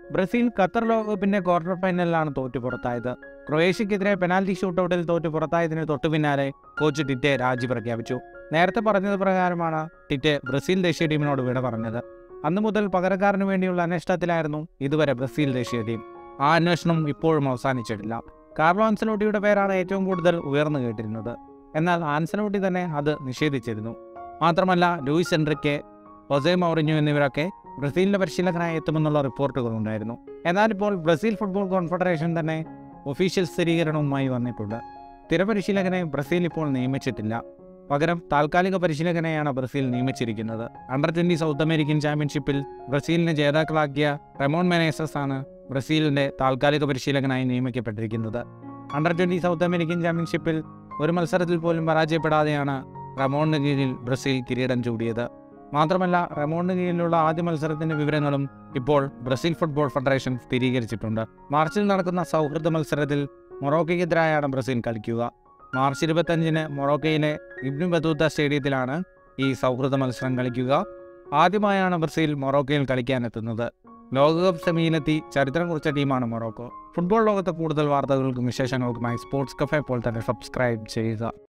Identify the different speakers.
Speaker 1: Brazil Qatar ലോകകപ്പിന്റെ quarter ഫൈനലിലാണ് തോറ്റു പുറത്തായത് ക്രൊയേഷ്യക്കെതിരെ പെനാൽറ്റി ഷൂട്ടൌട്ടിൽ തോറ്റു പുറത്തായതിന് തൊട്ടു പിന്നാലെ കോച്ച് ടിറ്റെ രാജി പ്രഖ്യാപിച്ചു നേരത്തെ പറഞ്ഞത് പ്രകാരമാണ് ടിറ്റെ ബ്രസീൽ ദേശീയ ടീമിനോട് വിട പറഞ്ഞത് അന്നു മുതൽ പകരക്കാരന് വേണ്ടിയുള്ള അന്വേഷണത്തിലായിരുന്നു ഇതുവരെ ബ്രസീൽ ദേശീയ ടീം ആ അന്വേഷണം ഇപ്പോഴും അവസാനിച്ചിട്ടില്ല കാർലോ ആൻസലോട്ടിയുടെ പേരാണ് ഏറ്റവും കൂടുതൽ ഉയർന്നു കേട്ടിരുന്നത് എന്നാൽ ആൻസലോട്ടി തന്നെ അത് നിഷേധിച്ചിരുന്നു മാത്രമല്ല ലൂയിസ് എൻട്രിക്കെ ഒസേ മൗറിഞ്ഞു എന്നിവരൊക്കെ ബ്രസീലിന്റെ പരിശീലകനായി എത്തുമെന്നുള്ള റിപ്പോർട്ടുകൾ ഉണ്ടായിരുന്നു എന്നാൽ ഇപ്പോൾ ബ്രസീൽ ഫുട്ബോൾ കോൺഫെഡറേഷൻ തന്നെ ഒഫീഷ്യൽ സ്ഥിരീകരണവുമായി വന്നിട്ടുണ്ട് സ്ഥിരപരിശീലകനെ ബ്രസീൽ ഇപ്പോൾ നിയമിച്ചിട്ടില്ല പകരം താൽക്കാലിക പരിശീലകനെയാണ് ബ്രസീൽ നിയമിച്ചിരിക്കുന്നത് അണ്ടർ ട്വന്റി സൗത്ത് അമേരിക്കൻ ചാമ്പ്യൻഷിപ്പിൽ ബ്രസീലിനെ ജേതാക്കളാക്കിയ റെമോൺ മെനേസസ് ആണ് ബ്രസീലിന്റെ താൽക്കാലിക പരിശീലകനായി നിയമിക്കപ്പെട്ടിരിക്കുന്നത് അണ്ടർ ട്വന്റി സൗത്ത് അമേരിക്കൻ ചാമ്പ്യൻഷിപ്പിൽ ഒരു മത്സരത്തിൽ പോലും പരാജയപ്പെടാതെയാണ് റമോണിന് കീഴിൽ ബ്രസീൽ കിരീടം ചൂടിയത് മാത്രമല്ല റമോണിന് കീഴിലുള്ള ആദ്യ മത്സരത്തിന്റെ വിവരങ്ങളും ഇപ്പോൾ ബ്രസീൽ ഫുട്ബോൾ ഫെഡറേഷൻ സ്ഥിരീകരിച്ചിട്ടുണ്ട് മാർച്ചിൽ നടക്കുന്ന സൗഹൃദ മത്സരത്തിൽ മൊറോക്കയ്ക്കെതിരായാണ് ബ്രസീൽ കളിക്കുക മാർച്ച് ഇരുപത്തഞ്ചിന് മൊറോക്കയിലെ ഇബ്നു ബത്തൂത്ത സ്റ്റേഡിയത്തിലാണ് ഈ സൗഹൃദ മത്സരം കളിക്കുക ആദ്യമായാണ് ബ്രസീൽ മൊറോക്കയിൽ കളിക്കാനെത്തുന്നത് ലോകകപ്പ് സെമിയിലെത്തി ചരിത്രം കുറിച്ച ടീമാണ് മൊറോക്കോ ഫുട്ബോൾ ലോകത്തെ കൂടുതൽ വാർത്തകൾക്കും വിശേഷങ്ങൾക്കുമായി സ്പോർട്സ് കഫേ പോലെ തന്നെ സബ്സ്ക്രൈബ് ചെയ്യുക